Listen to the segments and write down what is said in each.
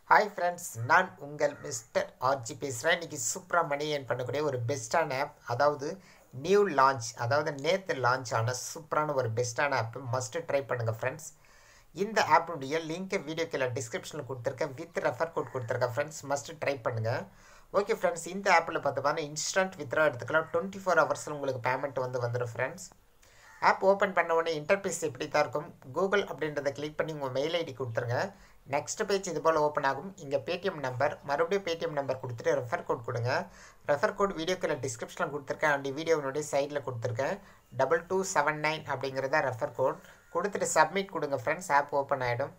hi friends நான் உங்கள் mister RJ பேசுகிறேன் இன்றைக்கி சூப்பராக மணி ஏர்ன் பண்ணக்கூடிய ஒரு பெஸ்ட்டான ஆப் அதாவது நியூ லான்ச் அதாவது நேற்று லான்ச் ஆன சூப்பரான ஒரு பெஸ்ட்டான ஆப் மஸ்ட்டு ட்ரை பண்ணுங்கள் ஃப்ரெண்ட்ஸ் இந்த ஆப்பினுடைய லிங்க்கை வீடியோ கீழே டிஸ்கிரிப்ஷனில் கொடுத்துருக்கேன் வித் ரெஃபர் கோட் கொடுத்துருக்கேன் ஃப்ரெண்ட்ஸ் மஸ்ட்டு ட்ரை பண்ணுங்கள் ஓகே ஃப்ரெண்ட்ஸ் இந்த ஆப்பில் பார்த்தோம்னா இன்ஸ்டன்ட் வித்ரா எடுத்துக்கலாம் டுவெண்ட்டி ஃபோர் ஹவர்ஸில் உங்களுக்கு பேமெண்ட் வந்து வந்துடும் ஃப்ரெண்ட்ஸ் ஆப் ஓப்பன் பண்ண உடனே இன்டர்பேஸ் எப்படி தான் இருக்கும் கூகுள் அப்படின்றத கிளிக் பண்ணி உங்கள் மெயில் ஐடி கொடுத்துருங்க நெக்ஸ்ட் பேஜ் இது போல் ஓப்பன் ஆகும் இங்கே பேடிஎம் நம்பர் மறுபடியும் பேடிஎம் நம்பர் கொடுத்துட்டு ரெஃபர் கோட் கொடுங்க ரெஃபர் கோட் வீடியோக்கில் டிஸ்கிரிப்ஷனில் கொடுத்துருக்கேன் அண்ட் வீடியோனுடைய சைடில் கொடுத்துருக்கேன் டபுள் டூ செவன் நைன் அப்படிங்கிறத ரெஃபர் கோட் கொடுத்துட்டு சப்மிட் கொடுங்க ஃப்ரெண்ட்ஸ் ஆப் ஓப்பன் ஆகிடும்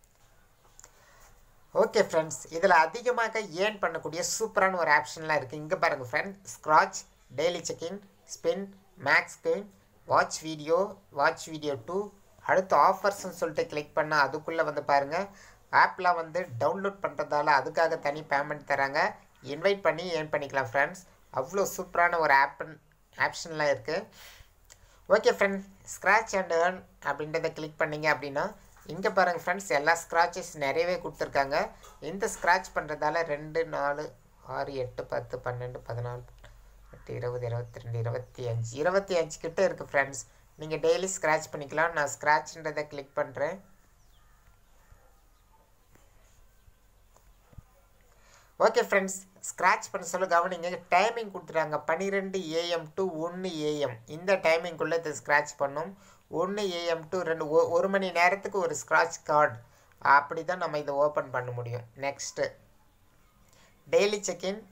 ஓகே ஃப்ரெண்ட்ஸ் இதில் அதிகமாக ஏர்ன் பண்ணக்கூடிய சூப்பரான ஒரு ஆப்ஷன்லாம் இருக்குது இங்கே பாருங்கள் friends scratch daily check in spin max spin watch video watch video two அடுத்து ஆஃபர்ஸ்னு சொல்லிட்டு கிளிக் பண்ணால் அதுக்குள்ளே வந்து பாருங்கள் ஆப்பில் வந்து டவுன்லோட் பண்ணுறதால அதுக்காக தனி பேமெண்ட் தராங்க இன்வைட் பண்ணி ஏர்ன் பண்ணிக்கலாம் ஃப்ரெண்ட்ஸ் அவ்வளோ சூப்பரான ஒரு ஆப் ஆப்ஷன்லாம் இருக்குது okay friends scratch and earn அப்படின்றத கிளிக் பண்ணிங்க அப்படின்னா இங்கே பாருங்கள் ஃப்ரெண்ட்ஸ் எல்லா ஸ்க்ராச்சஸ் நிறையவே கொடுத்துருக்காங்க இந்த ஸ்க்ராட்ச் பண்ணுறதால ரெண்டு நாலு ஆறு எட்டு பத்து பன்னெண்டு பதினாலு எட்டு இருபது இருபத்தி ரெண்டு இருபத்தி அஞ்சு இருபத்தி அஞ்சு கிட்ட இருக்குது ஃப்ரெண்ட்ஸ் நீங்கள் டெய்லி ஸ்க்ராட்ச் பண்ணிக்கலாம் நான் ஸ்க்ராட்ச்ன்றதை கிளிக் பண்ணுறேன் ஓகே ஃப்ரெண்ட்ஸ் ஸ்க்ராட்ச் பண்ண சொல்ல கவனிங்க டைமிங் கொடுத்துட்டாங்க பன்னிரெண்டு ஏஎம் டு ஒன்று ஏஎம் இந்த டைமிங்குள்ளே இது ஸ்க்ராட்ச் பண்ணும் ஒன்று ஏஎம் டு ரெண்டு ஒரு மணி நேரத்துக்கு ஒரு ஸ்க்ராட்ச் கார்டு அப்படி தான் நம்ம இதை ஓப்பன் பண்ண முடியும் next daily check in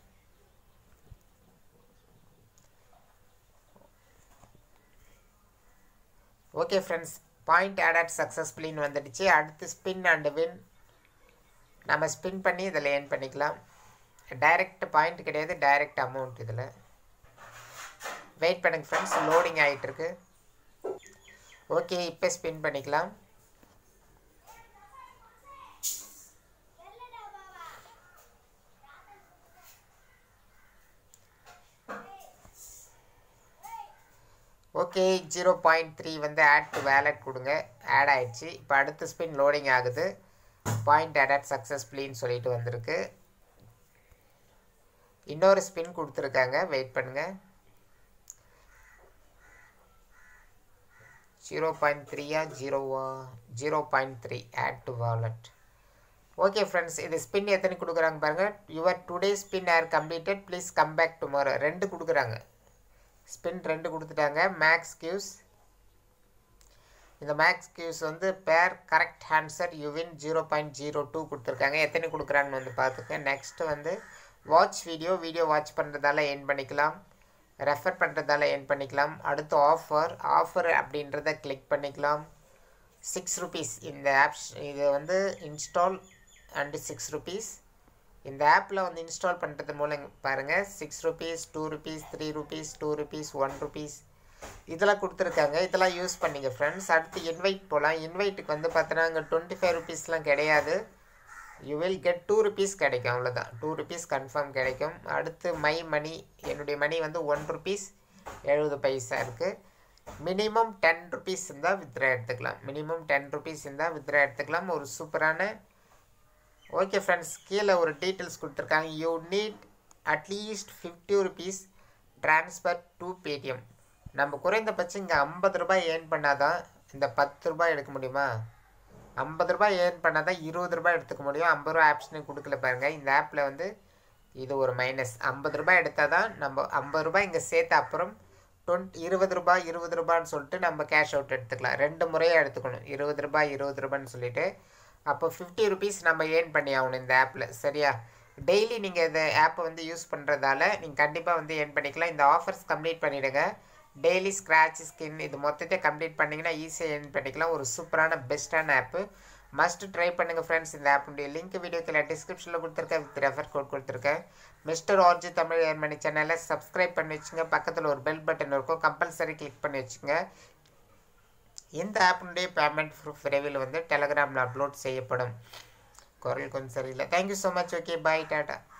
okay friends point added சக்ஸஸ்ஃபுல்லின்னு வந்துடுச்சு அடுத்து ஸ்பின் அண்ட் வின் நம்ம ஸ்பின் பண்ணி இதில் ஏர்ன் பண்ணிக்கலாம் டைரக்ட் பாயிண்ட் கிடையாது டைரக்ட் அமௌண்ட் இதில் வெயிட் பண்ணுங்க ஃப்ரெண்ட்ஸ் லோடிங் ஆகிட்டுருக்கு ஓகே இப்போ ஸ்பின் பண்ணிக்கலாம் ஓகே ஜீரோ பாயிண்ட் த்ரீ வந்து ஆட் டு வேலட் கொடுங்க ஆட் ஆயிடுச்சு இப்போ அடுத்த ஸ்பின் லோடிங் ஆகுது பாயிண்ட் ஆடட் சக்ஸஸ்ஃபுல்லின்னு சொல்லிட்டு வந்திருக்கு இன்னொரு ஸ்பின் கொடுத்துருக்காங்க வெயிட் பண்ணுங்கள் ஜீரோ பாயிண்ட் த்ரீயா ஜீரோவா zero point three add to wallet okay friends இது ஸ்பின் எத்தனை கொடுக்குறாங்க பாருங்கள் your today spin are completed please come back tomorrow ரெண்டு கொடுக்குறாங்க ஸ்பின் ரெண்டு கொடுத்துட்டாங்க மேக்ஸ் கியூஸ் இந்த மேக்ஸ் கியூஸ் வந்து per correct answer you win zero point zero two கொடுத்துருக்காங்க எத்தனை கொடுக்குறாங்கன்னு வந்து பார்த்துக்க நெக்ஸ்ட்டு வந்து வாட்ச் வீடியோ வீடியோ வாட்ச் பண்ணுறதால ஏர்ன் பண்ணிக்கலாம் ரெஃபர் பண்ணுறதால ஏர்ன் பண்ணிக்கலாம் அடுத்து ஆஃபர் ஆஃபர் அப்படின்றத கிளிக் பண்ணிக்கலாம் சிக்ஸ் ருபீஸ் இந்த ஆப்ஸ் இது வந்து இன்ஸ்டால் அண்டு சிக்ஸ் ருபீஸ் இந்த ஆப்பில் வந்து இன்ஸ்டால் பண்ணுறது மூலம் பாருங்கள் six rupees two rupees three rupees two rupees one rupees இதெல்லாம் கொடுத்துருக்காங்க இதெல்லாம் யூஸ் பண்ணிங்க ஃப்ரெண்ட்ஸ் அடுத்து இன்வைட் போகலாம் இன்வைட்டுக்கு வந்து பார்த்தோன்னா அங்கே டுவெண்ட்டி ஃபைவ் ருபீஸ்லாம் கிடையாது you will get two rupees கிடைக்கும் அவ்வளோதான் டூ ருபீஸ் கன்ஃபார்ம் கிடைக்கும் அடுத்து மை மணி என்னுடைய மணி வந்து ஒன் ருபீஸ் எழுபது பைசா இருக்குது மினிமம் டென் ருபீஸ் இருந்தால் வித்ரா எடுத்துக்கலாம் மினிமம் டென் ருபீஸ் இருந்தால் வித்ரா எடுத்துக்கலாம் ஒரு சூப்பரான ஓகே ஃப்ரெண்ட்ஸ் கீழே ஒரு டீட்டெயில்ஸ் கொடுத்துருக்காங்க you need at least fifty rupees transfer to Paytm நம்ம குறைந்தபட்சம் இங்கே ஐம்பது ரூபாய் ஏர்ன் பண்ணால் தான் இந்த பத்து ரூபாய் எடுக்க முடியுமா ஐம்பது ரூபாய் ஏர்ன் பண்ணால் தான் இருபது ரூபாய் எடுத்துக்க முடியும் ஐம்பது ரூபா ஆப்ஷனே கொடுக்கல பாருங்கள் இந்த ஆப்பில் வந்து இது ஒரு மைனஸ் ஐம்பது ரூபாய் எடுத்தால் தான் நம்ம ஐம்பது ரூபாய் இங்கே சேர்த்த அப்புறம் டுவெண்ட் இருபது ரூபாய் இருபது ரூபான்னு சொல்லிட்டு நம்ம கேஷ் அவுட் எடுத்துக்கலாம் ரெண்டு முறையாக எடுத்துக்கணும் இருபது ரூபாய் இருபது ரூபான்னு சொல்லிட்டு அப்போ ஃபிஃப்டி ருபீஸ் நம்ம ஏர்ன் பண்ணி ஆகணும் இந்த ஆப்பில் சரியா டெய்லி நீங்கள் இந்த ஆப்பை வந்து யூஸ் பண்ணுறதால நீங்கள் கண்டிப்பாக வந்து ஏர்ன் பண்ணிக்கலாம் இந்த ஆஃபர்ஸ் கம்ப்ளீட் பண்ணிவிடுங்க டெய்லி ஸ்க்ராட்ச் ஸ்கின் இது மொத்தத்தை கம்ப்ளீட் பண்ணிங்கன்னா ஈஸியாக ஏர்ன் பண்ணிக்கலாம் ஒரு சூப்பரான பெஸ்ட்டான ஆப்பு மஸ்ட் ட்ரை பண்ணுங்கள் ஃப்ரெண்ட்ஸ் இந்த ஆப்புடைய லிங்க் வீடியோக்கில் டிஸ்கிரிப்ஷனில் கொடுத்துருக்கேன் வித் ரெஃபர் கோட் கொடுத்துருக்கேன் மிஸ்டர் ஆர்ஜி தமிழ் ஏர்ன் பண்ணி சேனலை சப்ஸ்கிரைப் பண்ணி வச்சுங்க பக்கத்தில் ஒரு பெல் பட்டன் இருக்கும் கம்பல்சரி கிளிக் பண்ணி வச்சுங்க இந்த ஆப்பினுடைய பேமெண்ட் ப்ரூஃப் விரைவில் வந்து டெலகிராமில் அப்லோட் செய்யப்படும் குரல் கொஞ்சம் சரியில்லை thank you so much okay bye tata